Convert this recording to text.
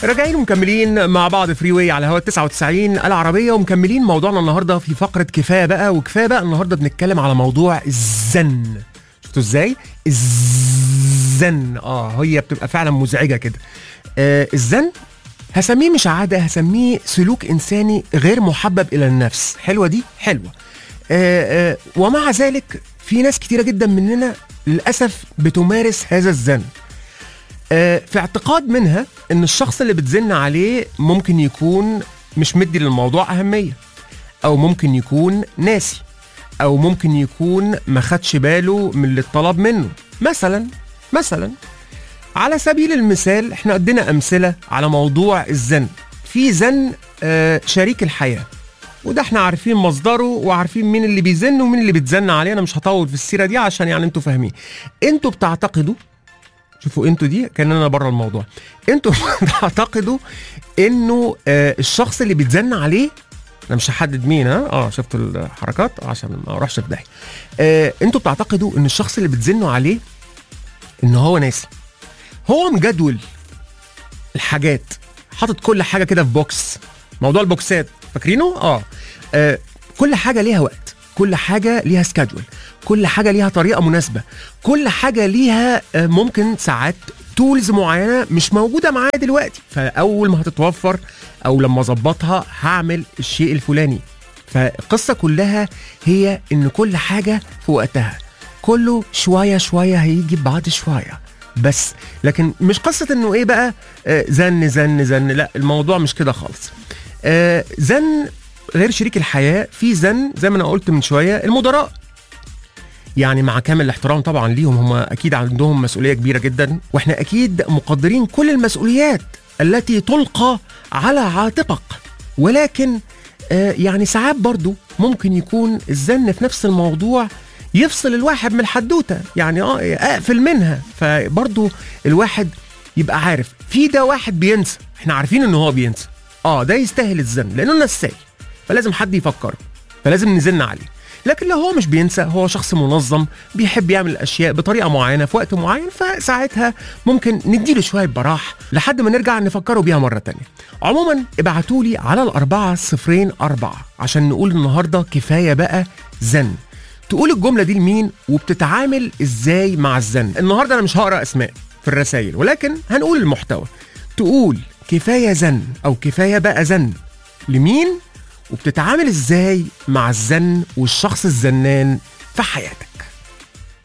راجعين ومكملين مع بعض فري واي على هوا 99 العربية ومكملين موضوعنا النهاردة في فقرة كفاية بقى وكفاية بقى النهاردة بنتكلم على موضوع الزن شفتوا ازاي؟ الزن اه هي بتبقى فعلا مزعجة كده آه الزن هسميه مش عادة هسميه سلوك إنساني غير محبب إلى النفس حلوة دي؟ حلوة آه آه ومع ذلك في ناس كتيرة جدا مننا للأسف بتمارس هذا الزن آه، في اعتقاد منها ان الشخص اللي بتزن عليه ممكن يكون مش مدي للموضوع اهميه او ممكن يكون ناسي او ممكن يكون ما خدش باله من اللي اتطلب منه مثلا مثلا على سبيل المثال احنا عندنا امثله على موضوع الزن في زن آه، شريك الحياه وده احنا عارفين مصدره وعارفين مين اللي بيزن ومين اللي بيتزن عليه انا مش هطول في السيره دي عشان يعني انتوا فاهمين انتوا بتعتقدوا شوفوا انتوا دي كان انا بره الموضوع انتوا تعتقدوا انه آه الشخص اللي بيتزن عليه انا مش هحدد مين ها اه شفتوا الحركات عشان ما اروحش في داهيه آه انتوا بتعتقدوا ان الشخص اللي بتزنوا عليه ان هو ناسي هو مجدول الحاجات حاطط كل حاجه كده في بوكس موضوع البوكسات فاكرينه اه, آه كل حاجه ليها وقت كل حاجه ليها سكادول كل حاجه ليها طريقه مناسبه كل حاجه ليها آه، ممكن ساعات تولز معينه مش موجوده معايا دلوقتي فاول ما هتتوفر او لما اظبطها هعمل الشيء الفلاني فالقصه كلها هي ان كل حاجه في وقتها كله شويه شويه هيجي بعد شويه بس لكن مش قصه انه ايه بقى آه، زن زن زن لا الموضوع مش كده خالص آه، زن غير شريك الحياه في زن زي ما انا قلت من شويه المدراء يعني مع كامل الاحترام طبعا ليهم هم اكيد عندهم مسؤوليه كبيره جدا واحنا اكيد مقدرين كل المسؤوليات التي تلقى على عاتقك ولكن آه يعني ساعات برضو ممكن يكون الزن في نفس الموضوع يفصل الواحد من الحدوته يعني اه اقفل منها فبرضو الواحد يبقى عارف في ده واحد بينسى احنا عارفين ان هو بينسى اه ده يستاهل الزن لانه نساي فلازم حد يفكره فلازم نزن عليه لكن لو هو مش بينسى هو شخص منظم بيحب يعمل الاشياء بطريقه معينه في وقت معين فساعتها ممكن نديله شويه براح لحد ما نرجع نفكره بيها مره تانية عموما ابعتوا لي على الأربعة صفرين أربعة عشان نقول النهاردة كفاية بقى زن تقول الجملة دي لمين وبتتعامل ازاي مع الزن النهاردة أنا مش هقرأ أسماء في الرسائل ولكن هنقول المحتوى تقول كفاية زن أو كفاية بقى زن لمين وبتتعامل ازاي مع الزن والشخص الزنان في حياتك